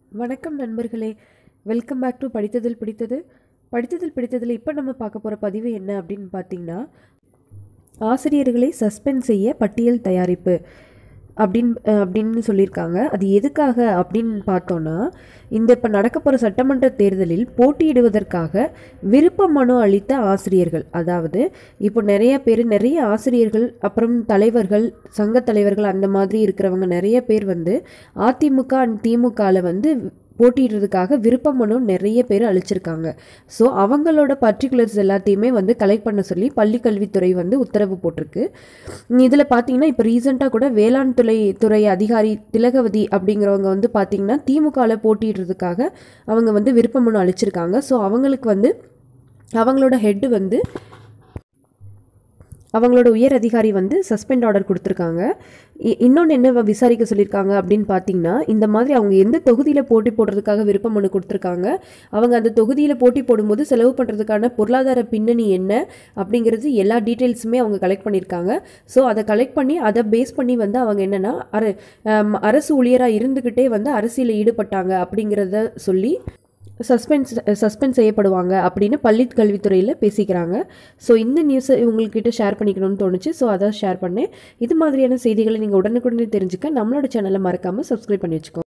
வணக்கம் நண்பர்களே welcome back to படித்ததில் பிடித்தது படித்ததில் பிடித்ததில் இப்போ நம்ம பார்க்க போகிற பதிவு என்ன அப்படின்னு பார்த்தீங்கன்னா ஆசிரியர்களை சஸ்பெண்ட் செய்ய பட்டியல் தயாரிப்பு அப்படின்னு அஹ், அப்படின்னு சொல்லியிருக்காங்க அது எதுக்காக அப்படின்னு பார்த்தோன்னா இந்த இப்போ நடக்க போகிற சட்டமன்ற தேர்தலில் போட்டியிடுவதற்காக விருப்ப மனு அளித்த ஆசிரியர்கள் அதாவது இப்போ நிறைய பேர் நிறைய ஆசிரியர்கள் அப்புறம் தலைவர்கள் சங்க தலைவர்கள் அந்த மாதிரி இருக்கிறவங்க நிறைய பேர் வந்து அதிமுக அண்ட் திமுகவில் வந்து போட்டியிடுறதுக்காக விருப்ப மனு நிறைய பேர் அளிச்சிருக்காங்க ஸோ அவங்களோட பர்டிகுலர்ஸ் எல்லாத்தையுமே வந்து கலெக்ட் பண்ண சொல்லி பள்ளி கல்வித்துறை வந்து உத்தரவு போட்டிருக்கு இதில் பார்த்தீங்கன்னா இப்போ ரீசெண்டாக கூட வேளாண் துறை துறை அதிகாரி திலகவதி அப்படிங்கிறவங்க வந்து பார்த்தீங்கன்னா திமுகவில் போட்டியிடுறதுக்காக அவங்க வந்து விருப்ப மனு அளிச்சிருக்காங்க ஸோ அவங்களுக்கு வந்து அவங்களோட ஹெட்டு வந்து அவங்களோட உயர் அதிகாரி வந்து சஸ்பெண்ட் ஆர்டர் கொடுத்துருக்காங்க இன்னொன்று என்ன வ- விசாரிக்க சொல்லியிருக்காங்க அப்படின்னு பார்த்தீங்கன்னா இந்த மாதிரி அவங்க எந்த தொகுதியில் போட்டி போடுறதுக்காக விருப்ப மனு கொடுத்துருக்காங்க அவங்க அந்த தொகுதியில் போட்டி போடும்போது செலவு பண்ணுறதுக்கான பொருளாதார பின்னணி என்ன அப்படிங்கிறது எல்லா டீட்டெயில்ஸுமே அவங்க கலெக்ட் பண்ணியிருக்காங்க ஸோ அதை கலெக்ட் பண்ணி அதை பேஸ் பண்ணி வந்து அவங்க என்னென்னா அர ஆம், அரசு ஊழியராக இருந்துக்கிட்டே வந்து அரசியலில் ஈடுபட்டாங்க அப்படிங்கிறத சொல்லி சஸ்பென்ஸ் சஸ்பெண்ட் செய்யப்படுவாங்க அப்படின்னு பள்ளி கல்வித்துறையில் பேசிக்கிறாங்க ஸோ இந்த நியூஸை உங்கள்கிட்ட ஷேர் பண்ணிக்கணும்னு தோணுச்சு ஸோ அதை ஷேர் பண்ணேன் இது மாதிரியான செய்திகளை நீங்கள் உடனுக்குடனே தெரிஞ்சுக்க நம்மளோட சேனலை மறக்காமல் சப்ஸ்கிரைப் பண்ணி வச்சுக்கோங்க